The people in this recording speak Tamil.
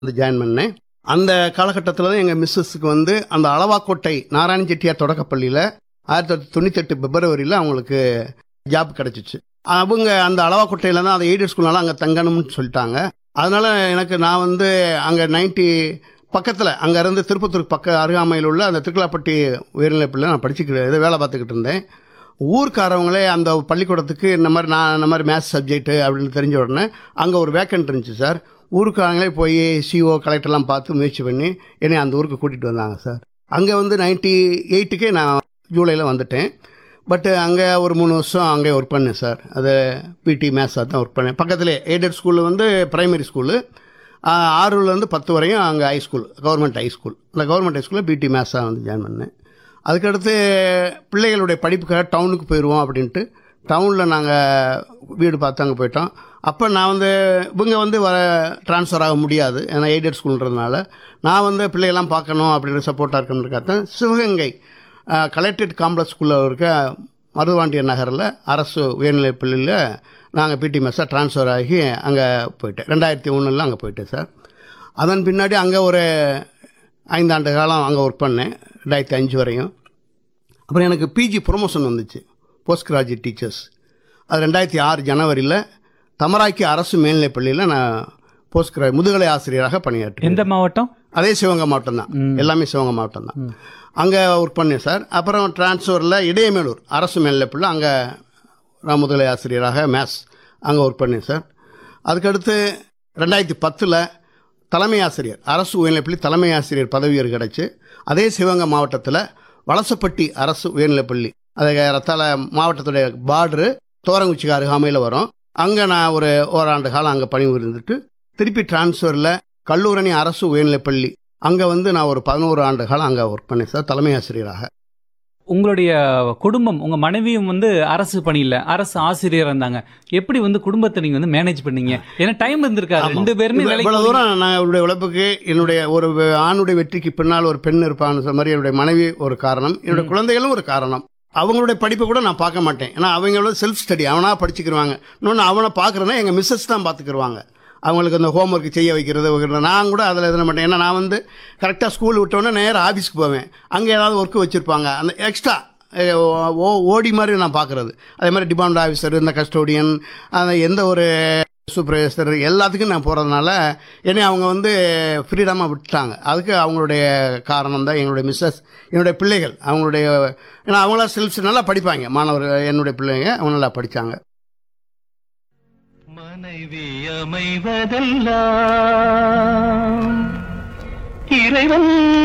வந்து ஜாயின் பண்ணேன் அந்த காலகட்டத்தில் தான் எங்கள் மிஸ்ஸஸுக்கு வந்து அந்த அளவாக்கோட்டை நாராயண செட்டியார் தொடக்கப்பள்ளியில் ஆயிரத்தி தொள்ளாயிரத்தி தொண்ணூத்தெட்டு பிப்ரவரியில் அவங்களுக்கு ஜாப் கிடச்சிச்சு அவங்க அந்த அளவாக்கோட்டையில் தான் அந்த எய்டட் ஸ்கூல்னால அங்கே தங்கணும்னு சொல்லிட்டாங்க அதனால எனக்கு நான் வந்து அங்கே நைன்டி பக்கத்தில் அங்கேருந்து திருப்பத்தூர் பக்க அருகாமையில் உள்ள அந்த திருக்கலாப்பட்டி உயர்நிலைப்பள்ளியில் நான் படிச்சுக்கிட்டு இது வேலை பார்த்துக்கிட்டு இருந்தேன் ஊர்க்காரவங்களே அந்த பள்ளிக்கூடத்துக்கு இந்த மாதிரி நான் இந்த மாதிரி மேத்ஸ் சப்ஜெக்ட்டு அப்படின்னு தெரிஞ்ச உடனே அங்கே ஒரு வேக்கன்ட் இருந்துச்சு சார் ஊருக்காரங்களே போய் சிஓ கலெக்டர்லாம் பார்த்து முயற்சி பண்ணி என்னை அந்த ஊருக்கு கூட்டிகிட்டு வந்தாங்க சார் அங்கே வந்து நைன்டி எயிட்டுக்கே நான் ஜூலையில் வந்துட்டேன் பட்டு அங்கே ஒரு மூணு வருஷம் அங்கே ஒர்க் பண்ணேன் சார் அது பிடி மேத்ஸாக தான் ஒர்க் பண்ணேன் பக்கத்துலேயே எய்டட் ஸ்கூலில் வந்து பிரைமரி ஸ்கூலு ஆறுலேருந்து பத்து வரையும் அங்கே high school government high school அந்த கவர்மெண்ட் ஹை ஸ்கூலில் பிடி மேத்ஸாக வந்து ஜாயின் பண்ணேன் அதுக்கடுத்து பிள்ளைகளுடைய படிப்புக்காக டவுனுக்கு போயிடுவோம் அப்படின்ட்டு டவுனில் நாங்கள் வீடு பார்த்து அங்கே போயிட்டோம் அப்போ நான் வந்து இவங்க வந்து வர ட்ரான்ஸ்ஃபர் ஆக முடியாது ஏன்னா எய்டட் ஸ்கூல்ன்றதுனால நான் வந்து பிள்ளைகள்லாம் பார்க்கணும் அப்படின்ற சப்போர்ட்டாக இருக்கணுன்றக்காக சிவகங்கை கலெக்டரேட் காம்ப்ளெக்ஸ் ஸ்கூலில் இருக்க மருதுவாண்டியர் நகரில் அரசு உயர்நிலைப் பள்ளியில் நாங்கள் பிடி மெஸ்ஸாக ட்ரான்ஸ்ஃபர் ஆகி அங்கே போயிட்டேன் ரெண்டாயிரத்தி ஒன்றில் அங்கே போயிட்டேன் சார் அதன் பின்னாடி அங்கே ஒரு ஐந்தாண்டு காலம் அங்கே ஒர்க் பண்ணேன் ரெண்டாயிரத்தி அஞ்சு வரையும் அப்புறம் எனக்கு பிஜி ப்ரொமோஷன் வந்துச்சு போஸ்ட் கிராஜுவேட் டீச்சர்ஸ் அது ரெண்டாயிரத்தி ஆறு ஜனவரியில் தமராக்கி அரசு மேல்நிலைப் பள்ளியில் நான் போஸ்ட் கிரா முதுகலை ஆசிரியராக பணியாற்றேன் எந்த மாவட்டம் அதே சிவகங்கை மாவட்டம் தான் எல்லாமே சிவகங்கை மாவட்டம் தான் அங்கே ஒர்க் பண்ணேன் சார் அப்புறம் டிரான்ஸ்ஃபரில் இடையமேலூர் அரசு மேல்நிலைப்பள்ளி அங்கே நான் முதுகலை ஆசிரியராக மேத்ஸ் அங்கே ஒர்க் பண்ணேன் சார் அதுக்கடுத்து ரெண்டாயிரத்தி பத்தில் தலைமை ஆசிரியர் அரசு உயர்நிலைப்பள்ளி தலைமை ஆசிரியர் பதவி உயர்வு கிடச்சி அதே சிவகங்கை மாவட்டத்தில் வலசப்பட்டி அரசு உயர்நிலைப்பள்ளி அது ரத்தால மாவட்டத்துடைய பார்டரு தோரங்குச்சிக்கு அருகாமையில் வரும் அங்கே நான் ஒரு ஓராண்டு காலம் அங்கே பணி இருந்துட்டு திருப்பி டிரான்ஸ்ஃபரில் கல்லூரணி அரசு உயர்நிலைப்பள்ளி அங்கே வந்து நான் ஒரு பதினோரு ஆண்டு காலம் அங்கே ஒர்க் பண்ணேன் சார் தலைமை ஆசிரியராக உங்களுடைய குடும்பம் உங்க மனைவியும் வந்து அரசு பணியில அரசு ஆசிரியர் இருந்தாங்க எப்படி வந்து குடும்பத்தை நீங்க வந்து மேனேஜ் பண்ணீங்க ஏன்னா டைம் இருந்திருக்காது ஆமா. ரெண்டு பேருமே இவ்வளவு- வேலைக்கு இவ்வளவு தூரம் நான் என்னுடைய உழைப்புக்கு என்னுடைய ஒரு வெ- ஆணுடைய வெற்றிக்கு பின்னால் ஒரு பெண் இருப்பான்னு சொன்ன மாதிரி என்னுடைய மனைவி ஒரு காரணம் என்னுடைய குழந்தைகளும் ஒரு காரணம் அவங்களுடைய படிப்பை கூட நான் பார்க்க மாட்டேன் ஏன்னா அவங்க செல்ஃப் ஸ்டடி அவனா படிச்சுக்கிருவாங்க இன்னொன்று அவனை பார்க்குறேன்னா எங்கள் மிஸ்ஸஸ் தான் பார்த்துக்கிருவாங்க அவங்களுக்கு அந்த ஹோம்ஒர்க் செய்ய வைக்கிறது வைக்கிறது நான் கூட அதில் எதுன மாட்டேன் ஏன்னா நான் வந்து கரெக்டாக ஸ்கூல் விட்டோன்னே நேராக ஆஃபீஸ்க்கு போவேன் அங்கே ஏதாவது ஒர்க்கு வச்சுருப்பாங்க அந்த எக்ஸ்ட்ரா ஓ ஓடி மாதிரி நான் பார்க்குறது அதே மாதிரி டிபார்ட்மெண்ட் ஆஃபீஸர் இந்த கஸ்டோடியன் அந்த எந்த ஒரு சூப்பர்வைசர் எல்லாத்துக்கும் நான் போகிறதுனால என்னை அவங்க வந்து ஃப்ரீடமாக விட்டுட்டாங்க அதுக்கு அவங்களுடைய காரணம் தான் எங்களுடைய மிஸ்ஸஸ் என்னுடைய பிள்ளைகள் அவங்களுடைய ஏன்னா அவங்களா செல்ஃப்ஸ் நல்லா படிப்பாங்க மாணவர்கள் என்னுடைய பிள்ளைங்க அவங்க நல்லா படித்தாங்க மனைவி அமைவதெல்லாம் இறைவன்